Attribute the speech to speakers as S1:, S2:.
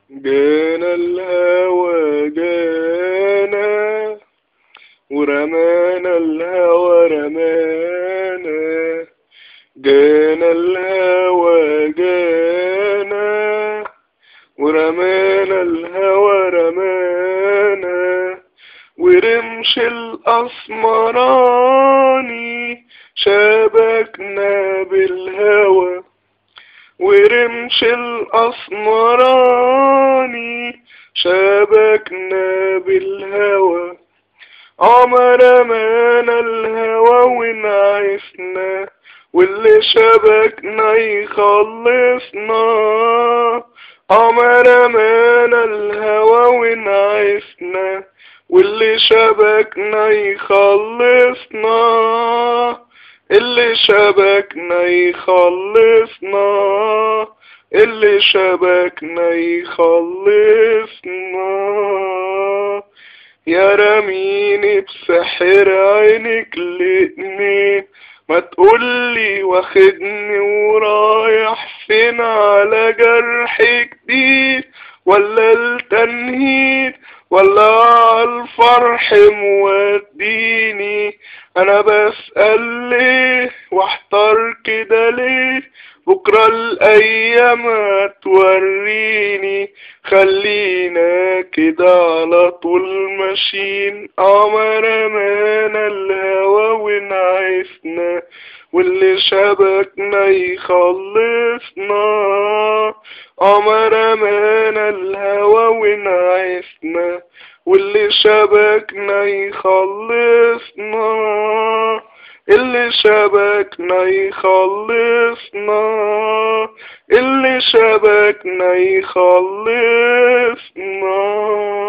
S1: جانا الهوى جانا ورمانا الهوى رمانا جانا الهوى جانا ورمانا الهوى رمانا ورمش الأسمراني شبكنا بالهوى ورمش الأسمراني شبكنا بالهوى عمر مانا الهوى ونعسنا واللي شبكنا يخلصنا عمر مانا الهوى ونعسنا واللي شبكنا يخلصنا اللي شبكنا يخلصنا اللي شبكنا يخلصنا يا رميني بسحر عينك الاتنين ما تقولي واخدني ورايح فين على جرح جديد ولا التنهيد ولا عالفرح موديني انا بسأل ليه واحتار كده ليه بكرة الايام هتوريني خلينا كده على طول ماشيين قمر مانا الهوى ونعسنا واللي شبكنا يخلصنا قمر مانا الهوى ونعسنا واللي شبكنا يخلصنا اللي شبكنا يخلصنا اللي شبكنا يخلصنا